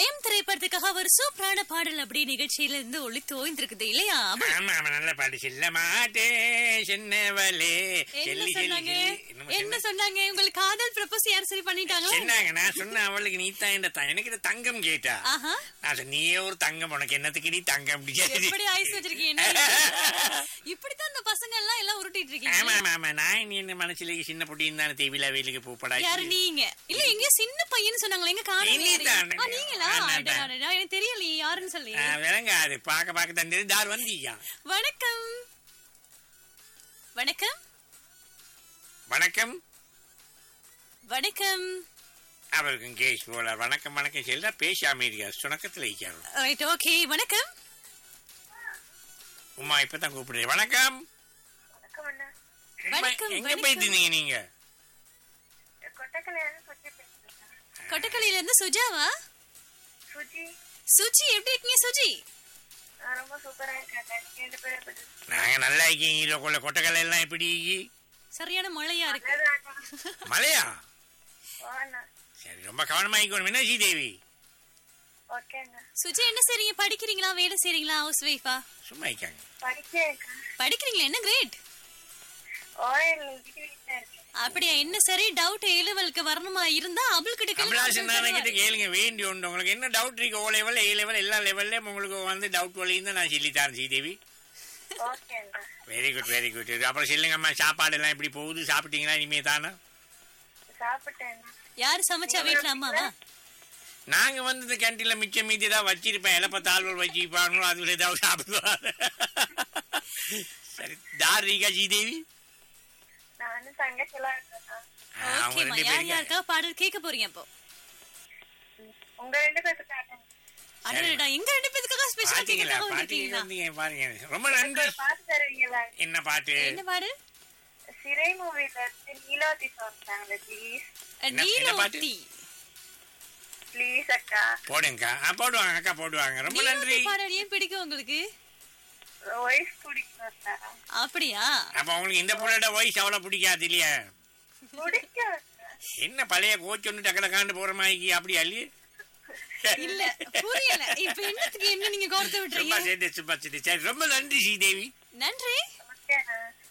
ஜெயம் திரைப்படத்துக்காக ஒரு சூப்பரான பாடல் அப்படி நிகழ்ச்சியில இருந்து ஒளி தோய்ந்திருக்குது இல்லையா அபு, ஆமா ஆமா நல்ல பாட்டு செல்ல மாட்டே சென்னவலே என்ன செல்லி செல்லி சொன்னாங்க செல்லி என்னமோ என்ன சொன்ன- சொன்னாங்க உங்களுக்கு காதல் ப்ரப்போஸ் யார் சரி பண்ணிட்டாங்களா சொன்னாங்க நான் சொன்ன அவளுக்கு நீ தான் இந்த த- எனக்கு இந்த தங்கம் கேட்டா ஆஹா நான் சொன்னேன், நீயே ஒரு தங்கம் உனக்கு என்னத்துக்கு நீ தங்கம் அப்படி கேக்குது. எப்படி ஐஸ் வச்சிருக்கீங்க இப்படித்தான் இந்த பசங்க எல்லாம் எல்லாம் உருட்டிட்டு ஆமா இருக்கீங்க ஆமா ஆமா நான் இனி என்ன மனசுல சின்ன பொட்டியும் தானே தேவிலா வேலுக்கு பூப்படா யாரு நீங்க இல்ல எங்க சின்ன பையன் சொன்னாங்களே எங்க காணல இனிதான். நீங்களா நான் தான். அடடா, அடடா, எனக்கு தெரியலையே யாருன்னு சொல்லி விளங்காது பாக்க பாக்க தான் தெரியும் தார் வந்தீங்க வணக்கம் வணக்கம் வணக்கம் வணக்கம் அவருக்கும் கேஸ் போல வணக்கம் வணக்கம் செல்ல பேசாம இருக்கா சுணக்கத்துல இருக்காரு ரைட் ஓகே வணக்கம் உமா இப்பதான் கூப்பிடுறேன் வணக்கம் வணக்கம் அண்ணா வணக்கம், எங்க வணக்கம். போயிட்டு இருந்தீங்க நீங்க கொட்டக்கலையான சுஜி பேசுறேன் கொட்டக்கலையில இருந்து சுஜாவா சுஜி சுஜி எப்படி இருக்கீங்க சுஜி நான் ரொம்ப சூப்பரா இருக்கேன் ரெண்டு பேரும் எப்படி நாங்க நல்லா இருக்கீங்க ஈரோக்குள்ள கொட்டக்கலை எல்லாம் எப்படி சரியான மழையா இருக்கு மலையா அண்ணா சரி ரொம்ப கவனமாயிக்கணும் என்ன ஸ்ரீதேவி ஓகே அண்ணா சுஜி என்ன செய்றீங்க படிக்கிறீங்களா வேலை செய்றீங்களா ஹவுஸ் ஒய்ஃபா சும்மா இருக்காங்க படிச்சேன் படிக்கிறீங்களா என்ன கிரேட் ஓஎல் டிகிரி இருக்கேன் அப்படியா என்ன சரி டவுட் ஏ லெவலுக்கு வரணுமா இருந்தா அவள் கிட்ட கமலாசன் கேளுங்க. கிட்ட கேளுங்க வேண்டி உண்டு உங்களுக்கு என்ன டவுட் இருக்கு ஓ லெவல் ஏ லெவல் எல்லா லெவல்லையும் உங்களுக்கு வந்து டவுட் வழியும் தான் நான் சொல்லித்தரேன் ஸ்ரீதேவி ஓகே அண்ணா வெரி குட் வெரி குட் அப்புறம் சொல்லுங்கம்மா சாப்பாடு எல்லாம் எப்படி போகுது சாப்பிட்டீங்களா இனிமே தானே சாப்பிட்டேன் அண்ணா யாரு சமைச்சா வீட்டுல அம்மாவா நாங்க வந்து இந்த கேன்டீன்ல மிச்சம் மீதி தான் வச்சிருப்பேன் இலப்ப தாழ்வல் வச்சிருப்பாங்களோ அதுல ஏதாவது சாப்பிடுவாங்க சரி தார் ரீகா ஸ்ரீதேவி நானும் தங்கச்சிலாம் இருக்கேன் ஆ, அவங்க ஓகேமா ரெண்டு யார் பேரும் யாருக்கா பாடல் கேட்க போறீங்க அப்போ உங்க ரெண்டு பேருக்காக அடடா எங்க ரெண்டு பேத்துக்காக ஸ்பெஷல் பாத்தீங்களா கேட்க பாத்தீங்களா வந்திருக்கீங்களா வந்தீங்க பாருங்க ரொம்ப நன்றி பாத்து தருவீங்களா என்ன பாட்டு என்ன பாடல் சிறை மூவில இருந்து நீலாவதி சாப்பிட்டாங்களே ப்ளீஸ் என்ன- என்ன பாட்டு? நீலோத்தி ப்ளீஸ் அக்கா போடுங்கக்கா ஆ, போடுவாங்க அக்கா போடுவாங்க ரொம்ப நன்றி நீலோத்தி பாடல் ஏன் பிடிக்கும் உங்களுக்கு ஒய்ஃப் பிடிக்கும் அக்கா அப்படியா அப்ப உங்களுக்கு இந்த புள்ளோட வயசு அவ்வளவு பிடிக்காது இல்லையா பிடிக்கும் என்ன பழைய கோச் ஒன்று டக்கட காண்டு போற மாதிரி அப்படி அல்லி இல்ல புரியல இப்ப என்னத்துக்கு என்ன நீங்க கோர்த்து சும்மா விட்டுறீங்க சேர்த்து சும்மா சேர்த்து சரி ரொம்ப நன்றி ஸ்ரீதேவி நன்றி ஓகே அண்ணா